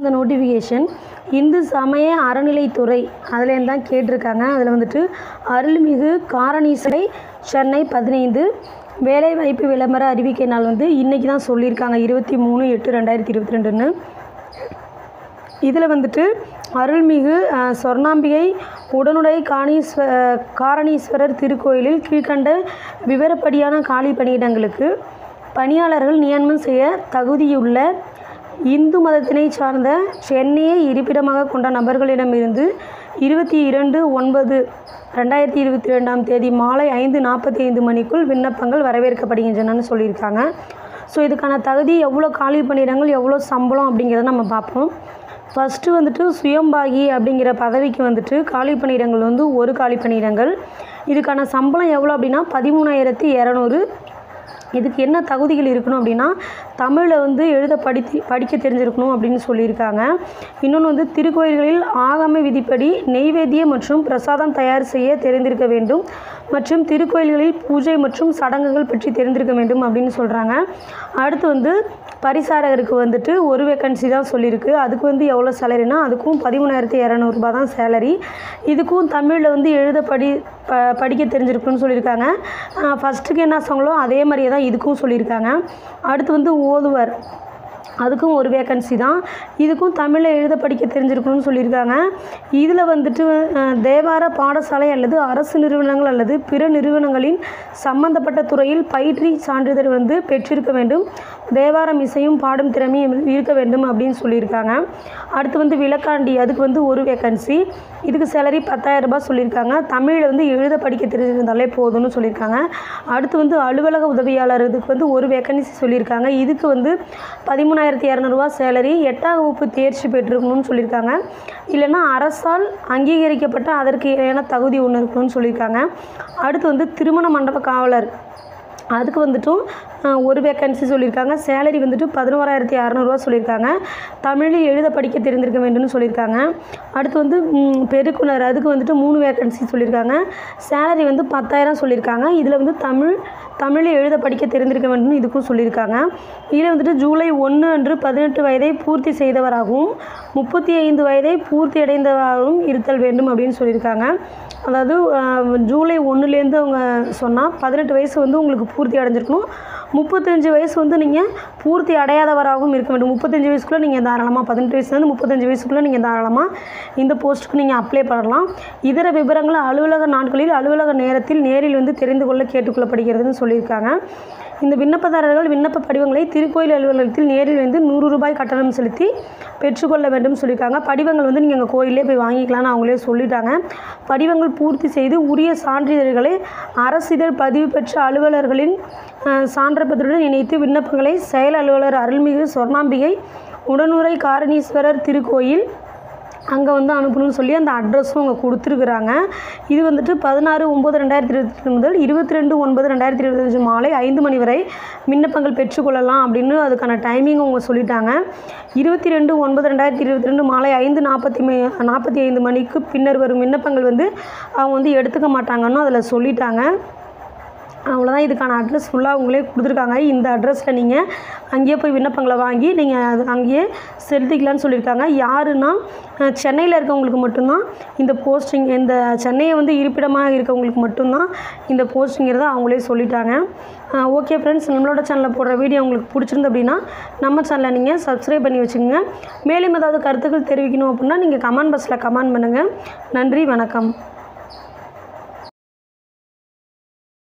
இந்த நோட்டிஃபிகேஷன் இந்து சமய அறநிலைத்துறை அதுலேருந்து தான் கேட்டிருக்காங்க அதில் வந்துட்டு அருள்மிகு காரணீசரை சென்னை பதினைந்து வேலைவாய்ப்பு விளம்பர அறிவிக்கை நாள் வந்து இன்றைக்கி தான் சொல்லியிருக்காங்க இருபத்தி மூணு எட்டு ரெண்டாயிரத்தி இருபத்தி ரெண்டுன்னு இதில் வந்துட்டு அருள்மிகு அஹ், சொர்ணாம்பிகை உடனுடை காணீஸ்வ காரணீஸ்வரர் திருக்கோயிலில் கீழ்கண்ட விவரப்படியான காலி பணியிடங்களுக்கு பணியாளர்கள் நியமனம் செய்ய தகுதியுள்ள இந்து மதத்தினை சார்ந்த சென்னையை இருப்பிடமாக கொண்ட நபர்களிடமிருந்து இருபத்தி இரண்டு ஒன்பது ரெண்டாயிரத்தி இருபத்தி ரெண்டாம் தேதி மாலை ஐந்து நாற்பத்தி ஐந்து மணிக்குள் விண்ணப்பங்கள் வரவேற்கப்படுகின்றனன்னு சொல்லியிருக்காங்க ஸோ இதுக்கான தகுதி எவ்வளோ காலி பணியிடங்கள் எவ்வளோ சம்பளம் அப்படிங்கிறத நம்ம பார்ப்போம் ஃபஸ்ட்டு வந்துட்டு சுயம்பாகி அப்படிங்கிற பதவிக்கு வந்துட்டு காலி பணியிடங்கள் வந்து ஒரு காலி பணியிடங்கள் இதுக்கான சம்பளம் எவ்வளோ அப்படின்னா பதிமூணாயிரத்தி இரநூறு இதுக்கு என்ன தகுதிகள் இருக்கணும் அப்படின்னா தமிழில் வந்து எழுத படித்து படிக்க தெரிஞ்சிருக்கணும் அப்படின்னு சொல்லியிருக்காங்க இன்னொன்று வந்து திருக்கோயில்களில் ஆகம விதிப்படி நெய்வேத்தியம் மற்றும் பிரசாதம் தயார் செய்ய தெரிந்திருக்க வேண்டும் மற்றும் திருக்கோயில்களில் பூஜை மற்றும் சடங்குகள் பற்றி தெரிந்திருக்க வேண்டும் அப்படின்னு சொல்கிறாங்க அடுத்து வந்து பரிசாரகருக்கு வந்துட்டு ஒரு வேக்கன்சி தான் சொல்லியிருக்கு அதுக்கு வந்து எவ்வளோ சேலரினா அதுக்கும் பதிமூணாயிரத்தி இரநூறுபா தான் சேலரி இதுக்கும் தமிழில் வந்து எழுத படி ப படிக்க தெரிஞ்சிருக்குன்னு சொல்லியிருக்காங்க ஃபஸ்ட்டுக்கு என்ன சொன்னாங்களோ அதே மாதிரியே தான் இதுக்கும் சொல்லியிருக்காங்க அடுத்து வந்து ஓதுவர் அதுக்கும் ஒரு வேக்கன்சி தான் இதுக்கும் தமிழில் எழுத படிக்க தெரிஞ்சிருக்கணும்னு சொல்லியிருக்காங்க இதில் வந்துட்டு அஹ், தேவார பாடசாலை அல்லது அரசு நிறுவனங்கள் அல்லது பிற நிறுவனங்களின் சம்பந்தப்பட்ட துறையில் பயிற்சி சான்றிதழ் வந்து பெற்றிருக்க வேண்டும் தேவாரம் இசையும் பாடும் திறமையும் இருக்க வேண்டும் அப்படின்னு சொல்லியிருக்காங்க அடுத்து வந்து விளக்காண்டி அதுக்கு வந்து ஒரு வேக்கன்சி இதுக்கு சேலரி பத்தாயிரம் ரூபாய் சொல்லியிருக்காங்க தமிழில் வந்து எழுத படிக்க தெரிஞ்சிருந்தாலே போதும்னு சொல்லியிருக்காங்க அடுத்து வந்து அலுவலக உதவியாளர் இதுக்கு வந்து ஒரு வேக்கன்சி சொல்லியிருக்காங்க இதுக்கு வந்து பதிமூணாயிரத்தி இரநூறுவா சேலரி எட்டாம் வகுப்பு தேர்ச்சி பெற்றிருக்கணும்னு சொல்லியிருக்காங்க இல்லைன்னா அரசால் அங்கீகரிக்கப்பட்ட அதற்கு இணையான தகுதி ஒன்று இருக்கணும்னு சொல்லியிருக்காங்க அடுத்து வந்து திருமண மண்டப காவலர் அதுக்கு வந்துட்டும் அஹ், ஒரு வேக்கன்சி சொல்லியிருக்காங்க சேலரி வந்துட்டு பதினோராயிரத்தி அறநூறுவா சொல்லியிருக்காங்க தமிழில் எழுத படிக்க தெரிந்திருக்க வேண்டும்னு சொல்லியிருக்காங்க அடுத்து வந்து ம், பெருக்குனர் அதுக்கு வந்துட்டு மூணு வேக்கன்சி சொல்லியிருக்காங்க சேலரி வந்து பத்தாயிரம் சொல்லியிருக்காங்க இதில் வந்து தமிழ் தமிழில் எழுத படிக்க தெரிந்திருக்க வேண்டும் இதுக்கும் சொல்லியிருக்காங்க இதில் வந்துட்டு ஜூலை ஒன்று அன்று பதினெட்டு வயதை பூர்த்தி செய்தவராகவும் முப்பத்தி ஐந்து வயதை பூர்த்தி அடைந்தவராகவும் இருத்தல் வேண்டும் அப்படின்னு சொல்லியிருக்காங்க அதாவது அஹ், ஜூலை ஒன்றுலேருந்து அவங்க சொன்னால் பதினெட்டு வயசு வந்து உங்களுக்கு பூர்த்தி அடைஞ்சிருக்கணும் முப்பத்தஞ்சு வயசு வந்து நீங்கள் பூர்த்தி அடையாதவராகவும் இருக்க வேண்டும் முப்பத்தஞ்சு வயசுக்குள்ளே நீங்கள் தாராளமாக பதினெட்டு வயசுலேருந்து முப்பத்தஞ்சு வயசுக்குள்ளே நீங்கள் தாராளமாக இந்த போஸ்ட்டுக்கு நீங்கள் அப்ளை பண்ணலாம் இதர விவரங்கள் அலுவலக நாட்களில் அலுவலக நேரத்தில் நேரில் வந்து தெரிந்து கொள்ள கேட்டுக்கொள்ளப்படுகிறதுன்னு சொல்லியிருக்காங்க இந்த விண்ணப்பதாரர்கள் விண்ணப்ப படிவங்களை திருக்கோயில் அலுவலகத்தில் நேரில் வந்து நூறு ரூபாய் கட்டணம் செலுத்தி பெற்றுக்கொள்ள வேண்டும் சொல்லியிருக்காங்க படிவங்கள் வந்து நீங்கள் எங்கள் கோயிலே போய் வாங்கிக்கலாம்னு அவங்களே சொல்லிட்டாங்க படிவங்கள் பூர்த்தி செய்து உரிய சான்றிதழ்களை அரசிதழ் பதிவு பெற்ற அலுவலர்களின் அஹ், சான்றப்பத்துடன் இணைத்து விண்ணப்பங்களை செயல் அலுவலர் அருள்மிகு சொர்ணாம்பிகை உடனுரை காரணீஸ்வரர் திருக்கோயில் அங்கே வந்து அனுப்பணும்னு சொல்லி அந்த அட்ரஸும் அவங்க கொடுத்துருக்குறாங்க இது வந்துட்டு பதினாறு ஒம்பது ரெண்டாயிரத்தி இருபத்தி முதல் இருபத்தி ரெண்டு ஒன்பது ரெண்டாயிரத்தி இருபத்தஞ்சு மாலை ஐந்து மணி வரை விண்ணப்பங்கள் பெற்றுக்கொள்ளலாம் அப்படின்னு அதுக்கான டைமிங் அவங்க சொல்லிட்டாங்க இருபத்தி ரெண்டு ஒன்பது ரெண்டாயிரத்தி இருபத்தி ரெண்டு மாலை ஐந்து நாற்பத்தி மே நாற்பத்தி ஐந்து மணிக்கு பின்னர் வரும் விண்ணப்பங்கள் வந்து அவங்க வந்து எடுத்துக்க மாட்டாங்கன்னு அதில் சொல்லிட்டாங்க அவ்வளோதான் இதுக்கான அட்ரஸ் ஃபுல்லாக அவங்களே கொடுத்துருக்காங்க இந்த அட்ரஸில் நீங்கள் அங்கேயே போய் விண்ணப்பங்களை வாங்கி நீங்கள் அது அங்கேயே செலுத்திக்கலாம்னு சொல்லியிருக்காங்க யாருன்னா அஹ், சென்னையில் இருக்கவங்களுக்கு மட்டும்தான் இந்த போஸ்டிங் இந்த சென்னையை வந்து இருப்பிடமாக இருக்கவங்களுக்கு மட்டும்தான் இந்த போஸ்டிங்கிறத அவங்களே சொல்லிட்டாங்க ஓகே ஃப்ரெண்ட்ஸ் நம்மளோட சேனலில் போடுற வீடியோ உங்களுக்கு பிடிச்சிருந்து அப்படின்னா நம்ம சேனலை நீங்கள் சப்ஸ்கிரைப் பண்ணி வச்சுக்கோங்க மேலும் ஏதாவது கருத்துக்கள் தெரிவிக்கணும் அப்படின்னா நீங்கள் கமெண்ட் பாக்ஸில் கமெண்ட் பண்ணுங்கள் நன்றி வணக்கம்